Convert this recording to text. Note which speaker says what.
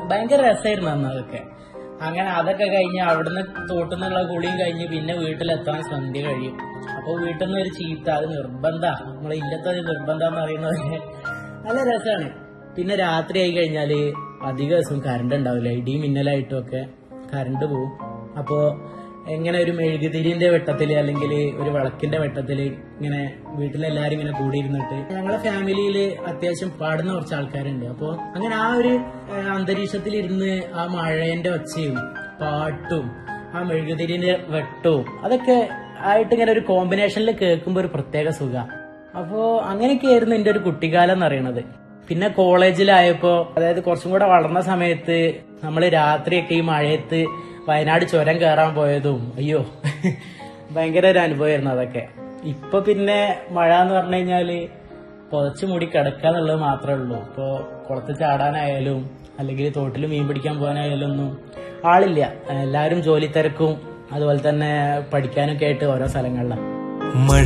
Speaker 1: ഭയങ്കര രസമായിരുന്നു അന്ന് അതൊക്കെ അങ്ങനെ അതൊക്കെ കഴിഞ്ഞ് അവിടുന്ന് തോട്ടുന്നുള്ള കുളിയും കഴിഞ്ഞ് പിന്നെ വീട്ടിലെത്താൻ സന്ധ്യ കഴിയും അപ്പോൾ വീട്ടിൽ നിന്ന് ഒരു ചീത്ത അത് നിർബന്ധ നമ്മളെ ഇല്ലത്തെ ഒരു നിർബന്ധം എന്ന് പറയുന്നത് നല്ല രസമാണ് പിന്നെ രാത്രി ആയി കഴിഞ്ഞാല് അധിക ദിവസം കറണ്ട് ഉണ്ടാവില്ല ഇടി മിന്നലായിട്ടും ഒക്കെ കറണ്ട് പോവും അപ്പോ എങ്ങനെ ഒരു മെഴുകുതിരിന്റെ വെട്ടത്തില് അല്ലെങ്കിൽ ഒരു വിളക്കിന്റെ വെട്ടത്തില് ഇങ്ങനെ വീട്ടിലെല്ലാരും ഇങ്ങനെ കൂടിയിരുന്നിട്ട് ഞങ്ങളെ ഫാമിലിയിൽ അത്യാവശ്യം പാടുന്ന കുറച്ച് ആൾക്കാരുണ്ട് അപ്പോ അങ്ങനെ ആ ഒരു ഏഹ്, അന്തരീക്ഷത്തിലിരുന്ന് ആ മഴേന്റെ ഒച്ചയും പാട്ടും ആ മെഴുകുതിരിന്റെ വെട്ടവും അതൊക്കെ ആയിട്ട് ഇങ്ങനെ ഒരു കോമ്പിനേഷനിൽ കേൾക്കുമ്പോൾ ഒരു പ്രത്യേക സുഖ അപ്പോ അങ്ങനെയൊക്കെയായിരുന്നു എന്റെ ഒരു കുട്ടിക്കാലം എന്ന് പറയുന്നത് പിന്നെ കോളേജിലായപ്പോ അതായത് കുറച്ചും കൂടെ വളർന്ന സമയത്ത് നമ്മൾ രാത്രിയൊക്കെ ഈ മഴയത്ത് വയനാട് ചുരം കയറാൻ പോയതും അയ്യോ ഭയങ്കര ഒരു അനുഭവമായിരുന്നു അതൊക്കെ ഇപ്പൊ പിന്നെ മഴ എന്ന് പറഞ്ഞു കഴിഞ്ഞാല് പുതച്ചു മൂടി കിടക്കുക എന്നുള്ളത് മാത്രമേ ഉള്ളൂ ഇപ്പോ കുളത്ത് ചാടാനായാലും അല്ലെങ്കിൽ തോട്ടിൽ മീൻ പിടിക്കാൻ പോകാനായാലും ഒന്നും ആളില്ല എല്ലാവരും ജോലി തിരക്കും അതുപോലെ തന്നെ പഠിക്കാനൊക്കെ ആയിട്ട് ഓരോ സ്ഥലങ്ങളിലാണ്
Speaker 2: മഴ